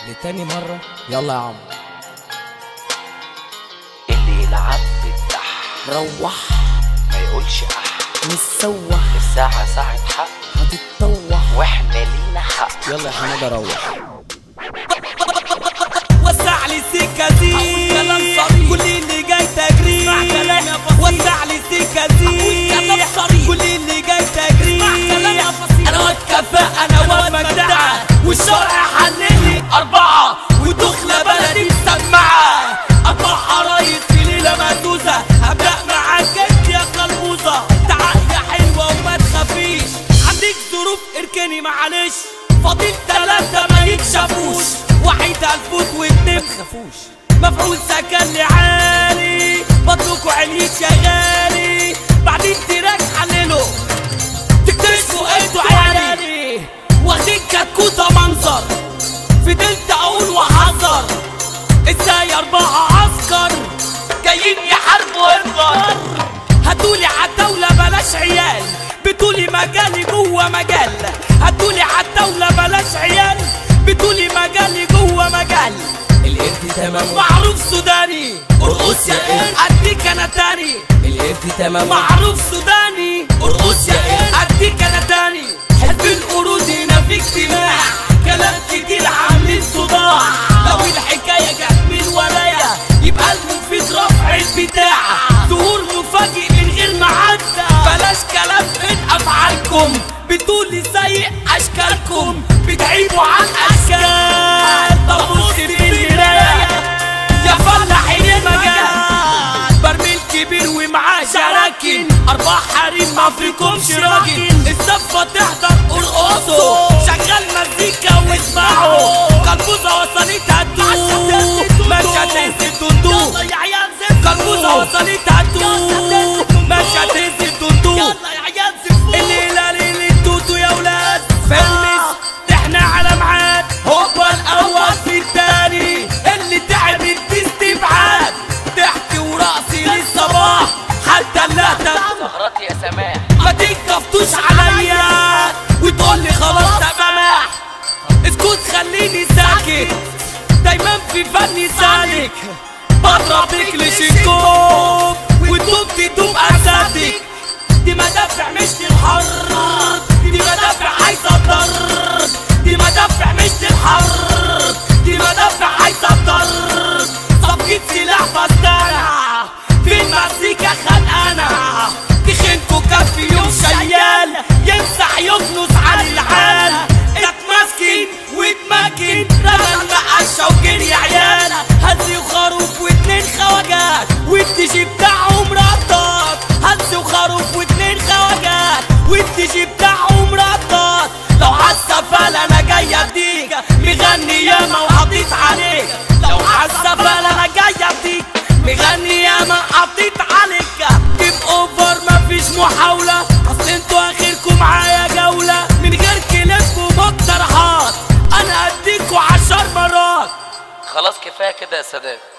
لتاني مرة يلا يا عم اللي يلعب بالتح روح ما يقولش اح نتسوح الساعة ساعة حق هتتطوح واحنا لينا حق يلا يا حمادة روح وسع لي سكة دي كل اللي جاي تجري وسع لي سكة دي كل اللي جاي تجري انا واد كفاءة انا واد مجدعة والشرع حللي أربعة ودخلة بلدي مسمعة أربع عرايس في ليلة مهزوزة هبدأ معاك جد يا قلبوزة تعال يا حلوة وما تخافيش عندك ظروف اركني معلش فاضل تلاتة ما يكشفوش واحد هنفوت واتنين متخافوش مفعول سكن لي عالي بطلكوا عليت يا غالي بعدين تراك حلله تكتشفوا انتوا عيالي واخدين كتكوتة منظر فضلت اقول واحذر ازاي اربعة عسكر جايين يحاربوا انفر هاتولي عالدولة بلاش عيال بتقولي مجالي جوه مجال هاتولي عالدولة بلاش عيال بتقولي مجالي جوه مجال القرد تمام معروف سوداني ارقص يا قرد اديك انا تاني القرد تمام معروف سوداني ارقص يا قرد اديك انا تاني حب القرود هنا في اجتماع كلام كتير عاملين صداع لو الحكايه جت من ورايا يبقى المفيد رفع البتاع ظهور مفاجئ من غير ميعاد بلاش كلام من افعالكم بتقولي سيء اشكالكم بتعيبوا عن اشكال طب بص في المرايه يا فلاحين المجال برميل كبير ومعاه شراكن اربع حريم ما فيكمش راجل الزفه تحضر ارقصوا شغال مزيكا واسمعوا كلبوزه وصلت هتدوب مش هتنزل دندوب كلبوزه وصلت هتدوب مش هتنزل دندوب الليله ليله توتو يا ولاد فلمس احنا على ميعاد هوبا الاول في التاني اللي تعب استبعاد ضحك ورقصي للصباح حتى اللهتة سهرات يا سماح ما تنكفتوش عليا وتقول لي خلاص يا سماح اسكت خليني ساكت دايما في فني سالك بضرب رجل شنكوب وتوب تدوب اساتك دي مدافع مش للحرب دي مدافع عايزه الضرب دي مدافع مش للحرب دي مدافع عايزه الضرب صفقة سلاح بستانع في المزيكا خانقانا تخنكوا كان في يوم شيال يمسح يكنس على العال اتمسكن واتمكن رمى المقشة وجري عيال هزي وخروف واتنين خواجات والتجي بتاعهم رطات هزي وخروف واتنين خواجات والتجي بتاعهم رطات لو عالسفال انا جاي اديك مغني ياما وحطيت عليك لو عالسفال انا جاي اديك مغني ياما حطيت عليك جيب اوفر مفيش محاولة اصل انتوا اخركم معايا جولة من غير كليب ومقترحات انا اديكوا عشر مرات خلاص كفاية كده يا سادات